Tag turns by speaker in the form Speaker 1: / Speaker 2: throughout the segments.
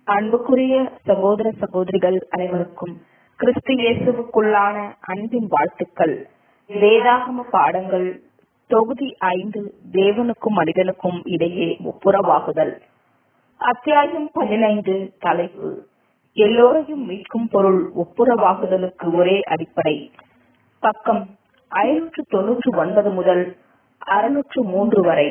Speaker 1: அன்புக்குரிய சகோதர சகோதரிகள் அனைவருக்கும் கிறிஸ்து இயேசுவுக்குள்ளான அன்பின் வாழ்த்துக்கள் வேதாகம பாடங்கள் தொகுதி ஐந்து தேவனுக்கும் மனிதனுக்கும் இடையே ஒப்புரவாகுதல் அத்தியாயம் பதினைந்து தலைப்பு எல்லோரையும் மீட்கும் பொருள் ஒப்புரவாகுதலுக்கு ஒரே அடிப்படை பக்கம் ஐநூற்று தொன்னூற்று ஒன்பது முதல் அறுநூற்று மூன்று வரை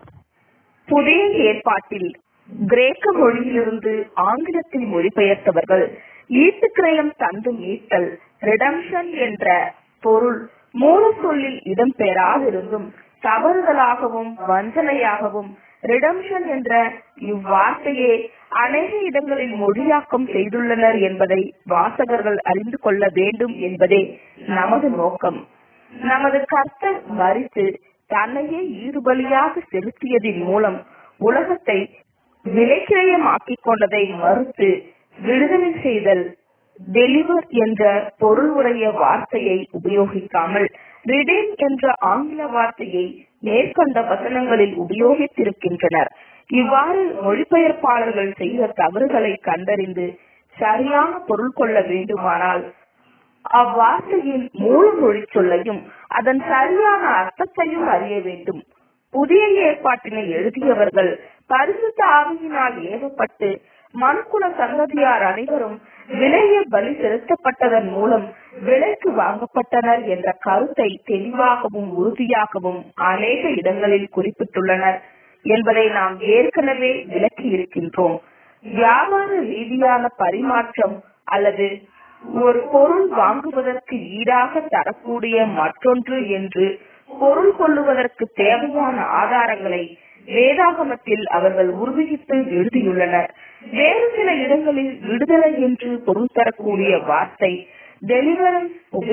Speaker 1: புதிய ஏற்பாட்டில் கிரேக்க மொழியிலிருந்து ஆங்கிலத்தில் மொழிபெயர்த்தவர்கள் ஈட்டுக்கிரயம் தந்து மீட்டல் ரிடம்ஷன் என்ற பொருள் மூல சொல்லில் இடம்பெறாதிருந்தும் தவறுதலாகவும் வஞ்சனையாகவும் ரிடம்ஷன் என்ற இவ்வார்த்தையே அநேக இடங்களில் மொழியாக்கம் செய்துள்ளனர் என்பதை வாசகர்கள் அறிந்து கொள்ள வேண்டும் என்பதே நமது நோக்கம் நமது கர்த்தர் மறித்து தன்னையே ஈடுபலியாக செலுத்தியதின் மூலம் உலகத்தை விலைக்கிரயமாக்கிக் கொண்டதை மறுத்து விடுதலை செய்தல் டெலிவர் என்ற பொருள் உடைய வார்த்தையை உபயோகிக்காமல் ரிடேம் என்ற ஆங்கில வார்த்தையை மேற்கண்ட வசனங்களில் உபயோகித்திருக்கின்றனர் இவ்வாறு மொழிபெயர்ப்பாளர்கள் செய்த தவறுகளை கண்டறிந்து சரியான பொருள் கொள்ள வேண்டுமானால் அவ்வார்த்தையின் மூல மொழி சொல்லையும் அதன் சரியான அர்த்தத்தையும் அறிய வேண்டும் புதிய ஏற்பாட்டினை எழுதியவர்கள் பரிசுத்த ஆவியினால் ஏவப்பட்டு மனுக்குல சந்ததியார் அனைவரும் விலைய பலி செலுத்தப்பட்டதன் மூலம் விலைக்கு வாங்கப்பட்டனர் என்ற கருத்தை தெளிவாகவும் உறுதியாகவும் அநேக இடங்களில் குறிப்பிட்டுள்ளனர் என்பதை நாம் ஏற்கனவே விளக்கி இருக்கின்றோம் வியாபார ரீதியான பரிமாற்றம் அல்லது ஒரு பொருள் வாங்குவதற்கு ஈடாக தரக்கூடிய மற்றொன்று என்று பொருள் கொள்ளுவதற்கு தேவையான ஆதாரங்களை வேதாகமத்தில் அவர்கள் உறுதியிட்டு எழுதியுள்ளனர் வேறு சில இடங்களில் விடுதலை என்று பொருள் தரக்கூடிய வார்த்தை டெலிவரன்ஸ்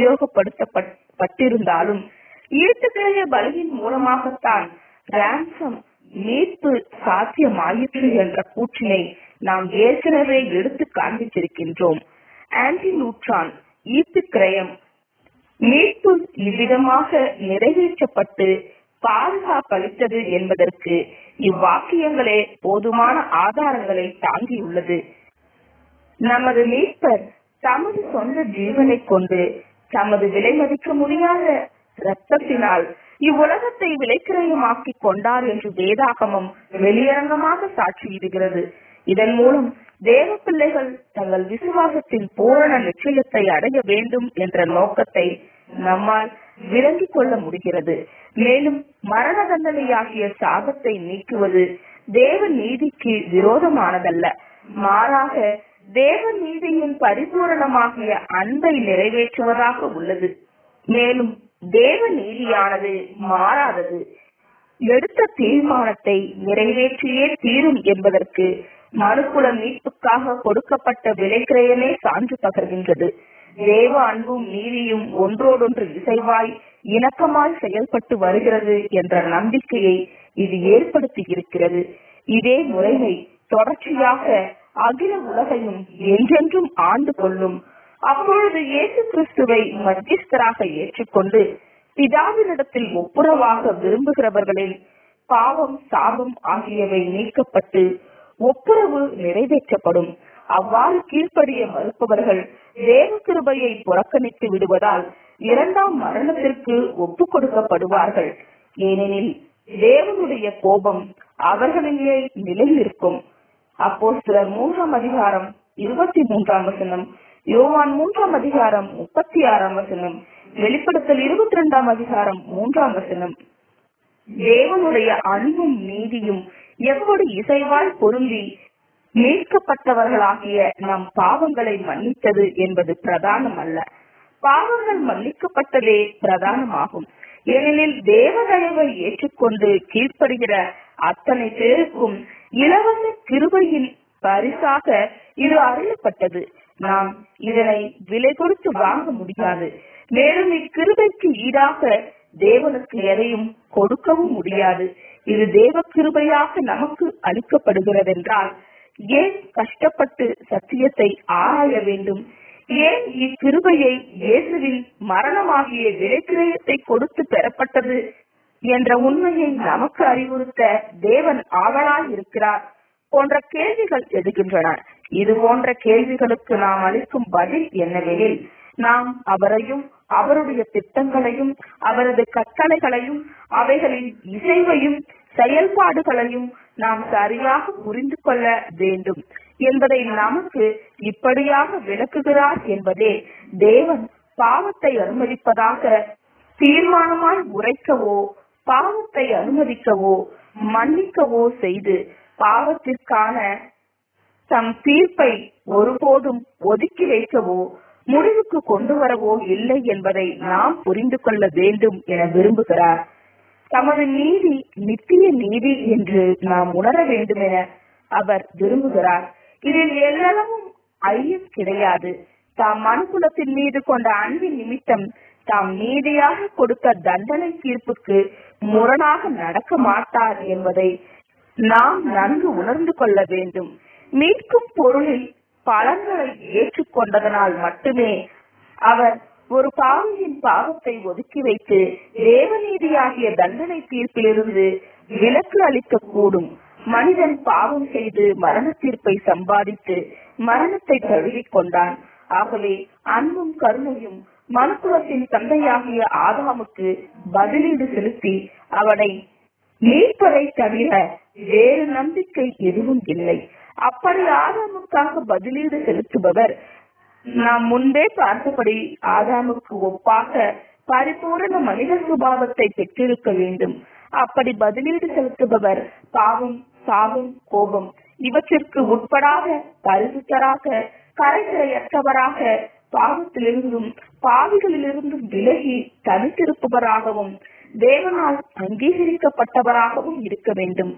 Speaker 1: உபயோகப்படுத்தப்பட்டிருந்தாலும் ஈட்டுக்கிழைய பலியின் மூலமாகத்தான் ரான்சம் மீட்பு சாத்தியமாயிற்று என்ற கூற்றினை நாம் ஏற்கனவே எடுத்து காண்பித்திருக்கின்றோம் ஆன்டி நூற்றான் ஈட்டுக்கிரயம் மீட்பு இவ்விதமாக நிறைவேற்றப்பட்டு பாதுகாப்பளித்தது என்பதற்கு இவ்வாக்கியங்களே போதுமான ஆதாரங்களை தாங்கியுள்ளது நமது மீட்பர் தமது சொந்த ஜீவனை கொண்டு தமது விலை மதிக்க முடியாத ரத்தத்தினால் இவ்வுலகத்தை விலைக்கிரயமாக்கி கொண்டார் என்று வேதாகமம் வெளியரங்கமாக சாட்சியிடுகிறது இதன் மூலம் தேவ பிள்ளைகள் தங்கள் விசுவாசத்தின் பூரண நிச்சயத்தை அடைய வேண்டும் என்ற நோக்கத்தை நம்மால் விளங்கிக் கொள்ள முடிகிறது மேலும் மரண தண்டனையாகிய சாபத்தை நீக்குவது தேவ நீதிக்கு விரோதமானதல்ல மாறாக தேவ நீதியின் பரிபூரணமாகிய அன்பை நிறைவேற்றுவதாக உள்ளது மேலும் தேவ நீதியானது மாறாதது எடுத்த தீர்மானத்தை நிறைவேற்றியே தீரும் என்பதற்கு மனுக்குல மீட்புக்காக கொடுக்கப்பட்ட விலைக்கிரயமே சான்று பகர்கின்றது தேவ அன்பும் நீதியும் ஒன்றோடொன்று இசைவாய் இணக்கமாய் செயல்பட்டு வருகிறது என்ற நம்பிக்கையை இது ஏற்படுத்தி இருக்கிறது இதே முறைமை தொடர்ச்சியாக அகில உலகையும் என்றென்றும் ஆண்டு கொள்ளும் அப்பொழுது இயேசு கிறிஸ்துவை மத்தியஸ்தராக ஏற்றுக்கொண்டு பிதாவினிடத்தில் ஒப்புரவாக விரும்புகிறவர்களின் பாவம் சாபம் ஆகியவை நீக்கப்பட்டு ஒப்புரவு நிறைவேற்றப்படும் அவ்வாறு கீழ்ப்படிய மறுப்பவர்கள் தேவ கிருபையை புறக்கணித்து விடுவதால் இரண்டாம் மரணத்திற்கு ஒப்பு கொடுக்கப்படுவார்கள் ஏனெனில் தேவனுடைய கோபம் அவர்களிலே நிலைநிற்கும் அப்போ சிலர் மூன்றாம் அதிகாரம் இருபத்தி மூன்றாம் வசனம் யோவான் மூன்றாம் அதிகாரம் முப்பத்தி ஆறாம் வசனம் வெளிப்படுத்தல் இருபத்தி ரெண்டாம் அதிகாரம் மூன்றாம் வசனம் தேவனுடைய அன்பும் நீதியும் எப்படி இசைவாய் பொருந்தி மீட்கப்பட்டவர்களாகிய நம் பாவங்களை மன்னித்தது என்பது பிரதானம் அல்ல பாவங்கள் மன்னிக்கப்பட்டதே பிரதானமாகும் ஏனெனில் தேவதயவை ஏற்றுக்கொண்டு கீழ்ப்படுகிற அத்தனை பேருக்கும் இலவச கிருபையின் பரிசாக இது அருளப்பட்டது நாம் இதனை விலை கொடுத்து வாங்க முடியாது மேலும் இக்கிருபைக்கு ஈடாக தேவனுக்கு எதையும் கொடுக்கவும் முடியாது இது தேவ கிருபையாக நமக்கு அளிக்கப்படுகிறதென்றால் ஏன் கஷ்டப்பட்டு சத்தியத்தை ஆராய வேண்டும் ஏன் இக்கிருபையை இயேசுவின் மரணமாகிய விலைக்கிரயத்தை கொடுத்து பெறப்பட்டது என்ற உண்மையை நமக்கு அறிவுறுத்த தேவன் ஆவலாய் இருக்கிறார் போன்ற கேள்விகள் எழுகின்றன இது போன்ற கேள்விகளுக்கு நாம் அளிக்கும் பதில் என்னவெனில் நாம் அவரையும் அவருடைய திட்டங்களையும் அவரது கட்டளைகளையும் அவைகளின் இசைவையும் செயல்பாடுகளையும் நாம் சரியாக புரிந்து கொள்ள வேண்டும் என்பதை நமக்கு இப்படியாக விளக்குகிறார் என்பதே தேவன் பாவத்தை அனுமதிப்பதாக தீர்மானமாய் உரைக்கவோ பாவத்தை அனுமதிக்கவோ மன்னிக்கவோ செய்து பாவத்திற்கான தம் தீர்ப்பை ஒருபோதும் ஒதுக்கி வைக்கவோ முடிவுக்கு கொண்டு வரவோ இல்லை என்பதை நாம் புரிந்து கொள்ள வேண்டும் என விரும்புகிறார் தமது நீதி நித்திய நீதி என்று நாம் உணர வேண்டும் என அவர் விரும்புகிறார் இதில் எல்லளவும் ஐயம் கிடையாது தாம் மனுக்குலத்தின் மீது கொண்ட அன்பின் நிமித்தம் தாம் நீதியாக கொடுத்த தண்டனை தீர்ப்புக்கு முரணாக நடக்க மாட்டார் என்பதை நாம் நன்கு உணர்ந்து கொள்ள வேண்டும் மீட்கும் பொருளில் பலன்களை ஏற்றுக்கொண்டதனால் மட்டுமே அவர் ஒரு பாவியின் பாவத்தை ஒதுக்கி வைத்து தேவநீதியாகிய தண்டனை தீர்ப்பிலிருந்து விலக்கு அளிக்க கூடும் மனிதன் பாவம் செய்து மரண தீர்ப்பை சம்பாதித்து மரணத்தை தழுவிக் கொண்டான் ஆகவே அன்பும் கருணையும் மனுக்குலத்தின் தந்தையாகிய ஆதாமுக்கு பதிலீடு செலுத்தி அவனை மீட்பதை தவிர வேறு நம்பிக்கை எதுவும் இல்லை அப்படி ஆதாமுக்காக பதிலீடு செலுத்துபவர் நாம் முன்பே பார்த்தபடி ஆதாமுக்கு ஒப்பாக பரிபூரண மனித சுபாவத்தை பெற்றிருக்க வேண்டும் அப்படி பதிலீடு செலுத்துபவர் பாவம் சாபம் கோபம் இவற்றிற்கு உட்படாத பரிசுத்தராக கரைதிரையற்றவராக பாவத்திலிருந்தும் பாவிகளிலிருந்தும் விலகி தனித்திருப்பவராகவும் தேவனால் அங்கீகரிக்கப்பட்டவராகவும் இருக்க வேண்டும்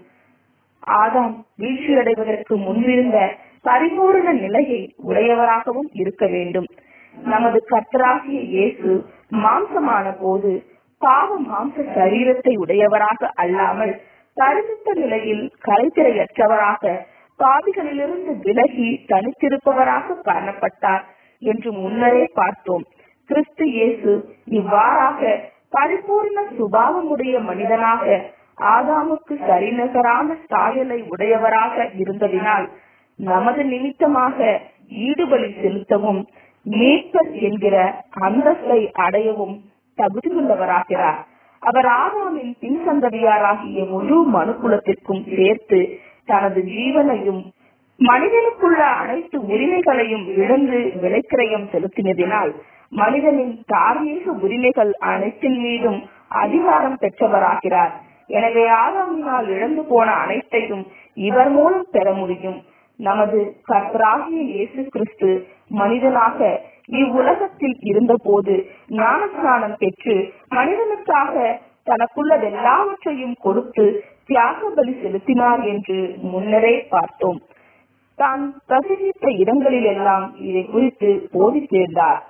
Speaker 1: ஆதாம் வீழ்ச்சியடைவதற்கு முன்பிருந்த பரிபூரண நிலையை உடையவராகவும் இருக்க வேண்டும் நமது கர்த்தராகிய இயேசு மாம்சமான போது பாவ மாம்ச சரீரத்தை உடையவராக அல்லாமல் பரிசுத்த நிலையில் கரைத்திரையற்றவராக பாவிகளிலிருந்து விலகி தனித்திருப்பவராக காணப்பட்டார் என்று முன்னரே பார்த்தோம் கிறிஸ்து இயேசு இவ்வாறாக பரிபூர்ண சுபாவமுடைய மனிதனாக ஆதாமுக்கு சரிநகரான சாயலை உடையவராக இருந்ததினால் நமது நிமித்தமாக ஈடுபலி செலுத்தவும் மீட்பர் என்கிற அந்தஸ்தை அடையவும் தகுதியுள்ளவராகிறார் அவர் ஆதாமின் பின் சந்ததியாராகிய முழு மனுக்குலத்திற்கும் சேர்த்து தனது ஜீவனையும் மனிதனுக்குள்ள அனைத்து உரிமைகளையும் இழந்து விலைக்கிரயம் செலுத்தினதினால் மனிதனின் தார்மீக உரிமைகள் அனைத்தின் மீதும் அதிகாரம் பெற்றவராகிறார் எனவே ஆதாமினால் இழந்து போன அனைத்தையும் இவர் மூலம் பெற முடியும் நமது கர்த்தராகிய இயேசு கிறிஸ்து மனிதனாக இவ்வுலகத்தில் இருந்தபோது ஞானஸ்நானம் பெற்று மனிதனுக்காக தனக்குள்ளதெல்லாவற்றையும் கொடுத்து தியாக பலி செலுத்தினார் என்று முன்னரே பார்த்தோம் தான் பிரசங்கித்த இடங்களில் எல்லாம் இதை குறித்து போதித்திருந்தார்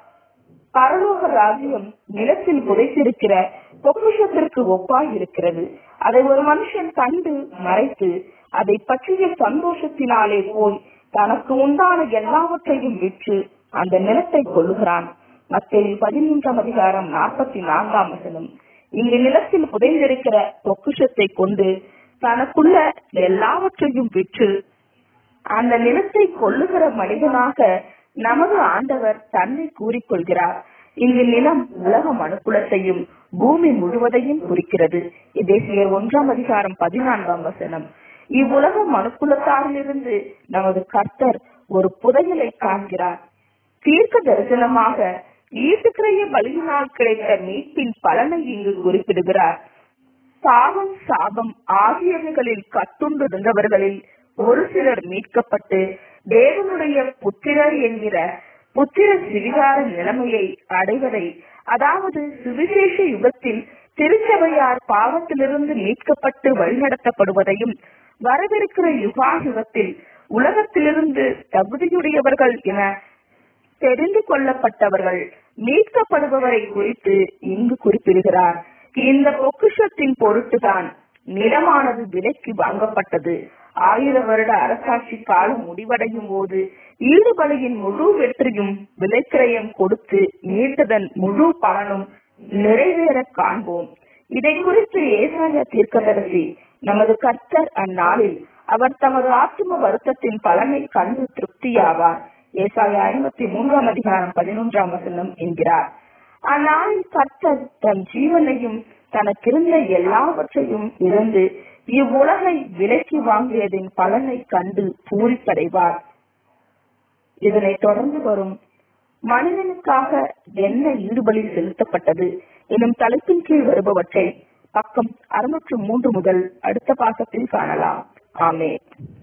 Speaker 1: பரலோக ராஜ்யம் நிலத்தில் புதைத்திருக்கிற பொக்கிஷத்திற்கு ஒப்பாய் இருக்கிறது அதை ஒரு மனுஷன் கண்டு மறைத்து அதை பற்றிய சந்தோஷத்தினாலே போய் தனக்கு உண்டான எல்லாவற்றையும் விற்று அந்த நிலத்தை கொள்ளுகிறான் மத்திய பதிமூன்றாம் அதிகாரம் நாற்பத்தி நான்காம் வசனம் இங்கு நிலத்தில் புதைந்திருக்கிற பொக்கிஷத்தை கொண்டு தனக்குள்ள எல்லாவற்றையும் விற்று அந்த நிலத்தை கொள்ளுகிற மனிதனாக நமது ஆண்டவர் தன்னை கூறிக்கொள்கிறார் இங்கு நிலம் உலக மனுக்குலத்தையும் பூமி முழுவதையும் குறிக்கிறது இதேசியர் ஒன்றாம் அதிகாரம் பதினான்காம் வசனம் இவ்வுலக மனுக்குலத்தாரிலிருந்து நமது கர்த்தர் ஒரு புதையலை காண்கிறார் தீர்க்க தரிசனமாக ஈட்டுக்கிறைய பலியினால் கிடைத்த மீட்பின் பலனை இங்கு குறிப்பிடுகிறார் பாவம் சாபம் ஆகியவைகளில் கட்டுண்டிருந்தவர்களில் ஒரு சிலர் மீட்கப்பட்டு தேவனுடைய புத்திரர் என்கிற புத்திர சிவிகார நிலைமையை அடைவதை அதாவது சுவிசேஷ யுகத்தில் திருச்சபையார் பாவத்திலிருந்து மீட்கப்பட்டு வழிநடத்தப்படுவதையும் வரவிருக்கிற யுகாயுகத்தில் உலகத்திலிருந்து தகுதியுடையவர்கள் என தெரிந்து கொள்ளப்பட்டவர்கள் மீட்கப்படுபவரை குறித்து இங்கு குறிப்பிடுகிறார் இந்த பொக்கிஷத்தின் பொருட்டுதான் நிலமானது விலைக்கு வாங்கப்பட்டது ஆயிர வருட அரசாட்சி காலம் முடிவடையும் போது ஈடுபலியின் முழு வெற்றியும் விலைக்கிரயம் கொடுத்து மீட்டதன் முழு பலனும் நிறைவேற காண்போம் இதை குறித்து ஏசாய தீர்க்கதரிசி நமது கர்த்தர் அந்நாளில் அவர் தமது ஆத்தும வருத்தத்தின் பலனை கண்டு திருப்தியாவார் ஏசாயா ஐம்பத்தி மூன்றாம் அதிகாரம் பதினொன்றாம் வசனம் என்கிறார் அந்நாளில் கர்த்தர் தன் ஜீவனையும் தனக்கிருந்த எல்லாவற்றையும் இழந்து இவ்வுலகை விலைக்கு வாங்கியதின் பலனை கண்டு பூரிப்படைவார் இதனை தொடர்ந்து வரும் மனிதனுக்காக என்ன ஈடுபலி செலுத்தப்பட்டது எனும் தலைப்பின் கீழ் வருபவற்றை பக்கம் அறுநூற்று மூன்று முதல் அடுத்த பாகத்தில் காணலாம் ஆமே